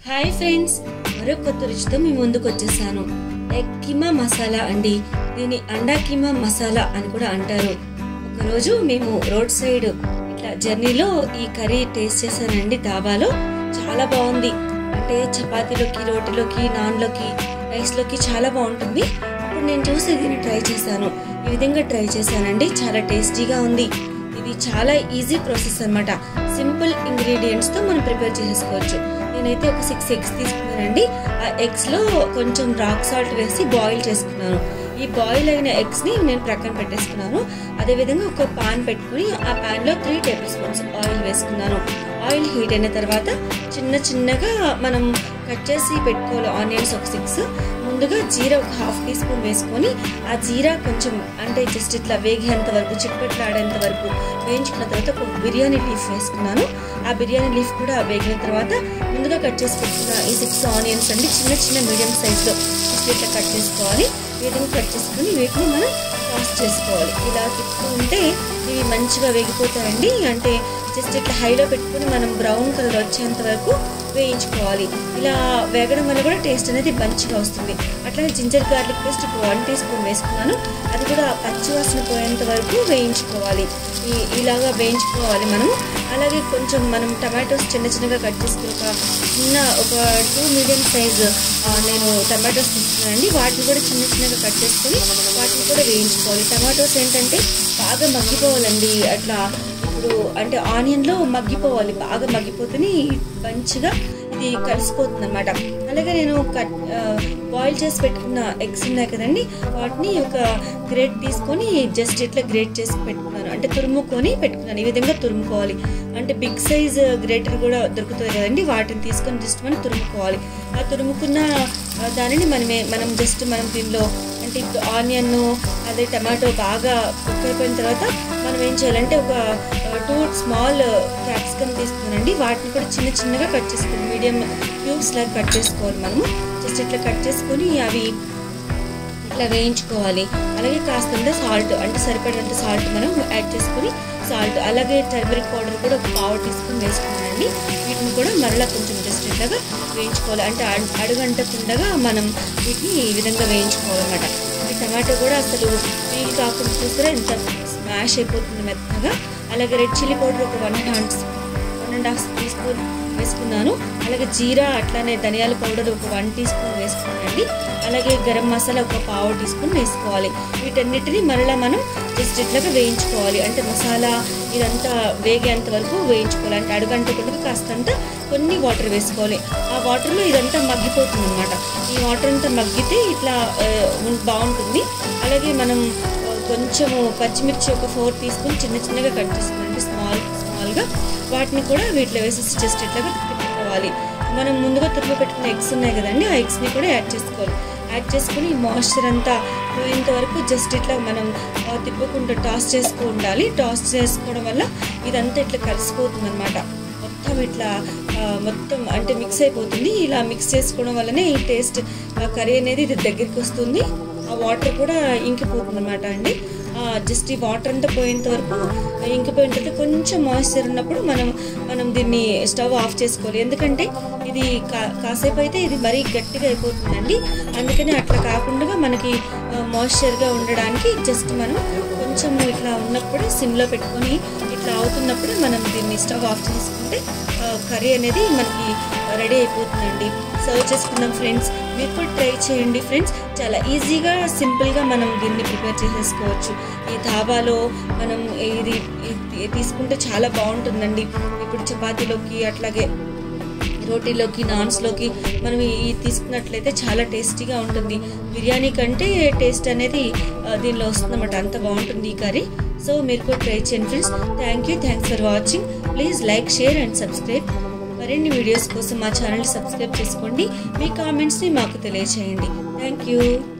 hi friends మరో కొత్త రుచితో మీ ముందుకు వచ్చేసాను ఎగ్ కీమా మసాలా అండి దీన్ని అండా కీమా మసాలా అని కూడా అంటారు ఒకరోజు మేము రోడ్ సైడ్ ఇట్లా జర్నీలో ఈ కర్రీ టేస్ట్ చేశానండి ధాబాలో చాలా బాగుంది అంటే చపాతీలోకి రోటీలోకి నాన్లోకి రైస్లోకి చాలా బాగుంటుంది అప్పుడు నేను చూసి దీన్ని ట్రై చేశాను ఈ విధంగా ట్రై చేశానండి చాలా టేస్టీగా ఉంది ఇది చాలా ఈజీ ప్రాసెస్ అనమాట సింపుల్ ఇంగ్రీడియంట్స్ తో మనం ప్రిపేర్ చేసుకోవచ్చు నేనైతే ఒక సిక్స్ ఎగ్స్ తీసుకున్నానండి ఆ ఎగ్స్ లో కొంచెం రాక్ సాల్ట్ వేసి బాయిల్ చేసుకున్నాను ఈ బాయిల్ అయిన ఎగ్స్ ని నేను ప్రక్కన పెట్టేసుకున్నాను అదేవిధంగా ఒక పాన్ పెట్టుకుని ఆ పాన్ లో త్రీ టేబుల్ స్పూన్స్ ఆయిల్ వేసుకున్నాను ఆయిల్ హీట్ అయిన తర్వాత చిన్న చిన్నగా మనం కట్ చేసి పెట్టుకోవాలి ఆనియన్స్ ఒక సిక్స్ ముందుగా జీరా ఒక హాఫ్ టీ స్పూన్ వేసుకొని ఆ జీరా కొంచెం అంటే జస్ట్ ఇట్లా వేగేంత వరకు చిట్పట్లాడేంత వరకు వేయించుకున్న తర్వాత ఒక బిర్యానీ లీఫ్ వేసుకున్నాను ఆ బిర్యానీ లీఫ్ కూడా వేగిన తర్వాత ముందుగా కట్ చేసి పెట్టుకున్న ఈ సిక్స్ ఆనియన్స్ అండి చిన్న చిన్న మీడియం సైజులో జస్ట్ ఇట్లా కట్ చేసుకోవాలి వీటిని కట్ చేసుకుని వీటిని మనం టాస్ చేసుకోవాలి ఇలా తిప్పుతూ ఉంటే ఇవి మంచిగా వేగిపోతాయండి అంటే జస్ట్ ఇట్లా హైలో పెట్టుకుని మనం బ్రౌన్ కలర్ వచ్చేంత వరకు వేయించుకోవాలి ఇలా వేగడం వల్ల కూడా టేస్ట్ అనేది మంచిగా వస్తుంది అట్లానే జింజర్ గార్లిక్ పేస్ట్ ఒక వన్ టీ స్పూన్ వేసుకున్నాను అది కూడా పచ్చి వాసన పోయేంత వరకు వేయించుకోవాలి ఈ ఇలాగా వేయించుకోవాలి మనం అలాగే కొంచెం మనం టమాటోస్ చిన్న చిన్నగా కట్ చేసుకుని ఒక చిన్న ఒక టూ మీడియం సైజ్ నేను టమాటోస్ తీసుకున్నానండి వాటిని కూడా చిన్న చిన్నగా కట్ చేసుకొని వాటిని కూడా వేయించుకోవాలి టమాటోస్ ఏంటంటే బాగా మగ్గిపోవాలండి అట్లా ఇప్పుడు అంటే ఆనియన్లో మగ్గిపోవాలి బాగా మగ్గిపోతేనే మంచిగా ఇది కలిసిపోతుంది అనమాట అలాగే నేను కట్ బాయిల్ చేసి పెట్టుకున్న ఎగ్స్ ఉన్నాయి కదండి వాటిని ఒక గ్రేట్ తీసుకొని జస్ట్ ఇట్లా గ్రేట్ చేసి పెట్టుకున్నాను అంటే తురుముకొని పెట్టుకున్నాను ఈ విధంగా తురుముకోవాలి అంటే బిగ్ సైజ్ గ్రేటర్ కూడా దొరుకుతుంది కదండి వాటిని తీసుకొని జస్ట్ మనం తురుముకోవాలి ఆ తురుముకున్న దానిని మనమే మనం జస్ట్ మనం దీనిలో అంటే ఇప్పుడు ఆనియన్ అదే టమాటో బాగా కుక్ అయిపోయిన తర్వాత మనం ఏం చేయాలంటే ఒక టూ స్మాల్ క్యాప్సికమ్ తీసుకున్నానండి వాటిని కూడా చిన్న చిన్నగా కట్ చేసుకోవాలి మీడియం క్యూబ్స్ లాగా కట్ చేసుకోవాలి మనము జస్ట్ ఇట్లా కట్ చేసుకొని అవి ఇట్లా వేయించుకోవాలి అలాగే కాస్తంత సాల్ట్ అంటే సరిపడినంత సాల్ట్ మనం యాడ్ చేసుకొని సాల్ట్ అలాగే టర్మరిక్ పౌడర్ కూడా ఒక పావు టీ స్పూన్ వేసుకున్నానండి వీటిని కూడా మరలా కొంచెం జస్ట్ ఇట్లాగా వేయించుకోవాలి అంటే అడుగంటకుండగా మనం వీటిని ఈ విధంగా వేయించుకోవాలన్నమాట ఈ టమాటో కూడా అసలు పీల్ కాకుండా చూసారా ఎంత స్మాష్ అయిపోతుంది మెత్తగా అలాగే రెడ్ చిల్లీ పౌడర్ ఒక one and one and half teaspoon వేసుకున్నాను అలాగే జీరా అట్లానే ధనియాల పౌడర్ ఒక వన్ టీ స్పూన్ వేసుకున్నానండి అలాగే గరం మసాలా ఒక పావు టీ స్పూన్ వేసుకోవాలి వీటన్నిటిని మరలా మనం జస్ట్ ఇట్లాగా వేయించుకోవాలి అంటే మసాలా ఇదంతా వేగేంత వరకు వేయించుకోవాలి అంటే అడుగంటకుండా కాస్తంత కొన్ని వాటర్ వేసుకోవాలి ఆ వాటర్లో ఇదంతా మగ్గిపోతుంది అనమాట ఈ వాటర్ అంతా మగ్గితే ఇట్లా బాగుంటుంది అలాగే మనం కొంచెము పచ్చిమిర్చి ఒక ఫోర్ తీసుకుని చిన్న చిన్నగా కట్ చేసుకున్నాం స్మాల్ స్మాల్గా వాటిని కూడా వీటిలో వేసేసి జస్ట్ ఇట్లాగా తిప్పుకోవాలి మనం ముందుగా తురుము పెట్టుకున్న ఎగ్స్ ఉన్నాయి కదండి ఆ ఎగ్స్ని కూడా యాడ్ చేసుకోవాలి యాడ్ చేసుకుని మాయిశ్చర్ అంతా పోయేంత వరకు జస్ట్ ఇట్లా మనం తిప్పుకుంటూ టాస్ చేసుకు ఉండాలి టాస్ చేసుకోవడం వల్ల ఇదంతా ఇట్లా కలిసిపోతుంది అనమాట మొత్తం ఇట్లా మొత్తం అంటే మిక్స్ అయిపోతుంది ఇలా మిక్స్ చేసుకోవడం వల్లనే ఈ టేస్ట్ కర్రీ అనేది ఇది దగ్గరికి వస్తుంది ఆ వాటర్ కూడా ఇంకిపోతుంది అనమాట అండి జస్ట్ ఈ వాటర్ అంతా పోయేంత వరకు ఇంకిపోయిన తర్వాత కొంచెం మాయిశ్చర్ ఉన్నప్పుడు మనం మనం దీన్ని స్టవ్ ఆఫ్ చేసుకోవాలి ఎందుకంటే ఇది కా కాసేపు అయితే ఇది మరీ గట్టిగా అయిపోతుందండి అందుకని అట్లా కాకుండా మనకి మాయిశ్చర్గా ఉండడానికి జస్ట్ మనం కొంచెం ఇట్లా ఉన్నప్పుడు సిమ్లో పెట్టుకొని ఇట్లా అవుతున్నప్పుడు మనం దీన్ని స్టవ్ ఆఫ్ చేసుకుంటే కర్రీ అనేది మనకి రెడీ అయిపోతుందండి సర్వ్ చేసుకుందాం ఫ్రెండ్స్ మీరు కూడా ట్రై చేయండి ఫ్రెండ్స్ చాలా ఈజీగా సింపుల్గా మనం దీన్ని ప్రిపేర్ చేసేసుకోవచ్చు ఈ ధాబాలో మనం ఇది తీసుకుంటే చాలా బాగుంటుందండి ఇప్పుడు చపాతీలోకి అట్లాగే రోటీలోకి నాన్స్లోకి మనం ఈ తీసుకున్నట్లయితే చాలా టేస్టీగా ఉంటుంది బిర్యానీ కంటే టేస్ట్ అనేది దీనిలో వస్తుందన్నమాట అంత బాగుంటుంది ఈ కర్రీ సో మీరు కూడా ట్రై చేయండి friends thank you thanks for watching please like share and subscribe మరిన్ని వీడియోస్ కోసం మా ఛానల్ని సబ్స్క్రైబ్ చేసుకోండి మీ కామెంట్స్ని మాకు తెలియచేయండి థ్యాంక్ యూ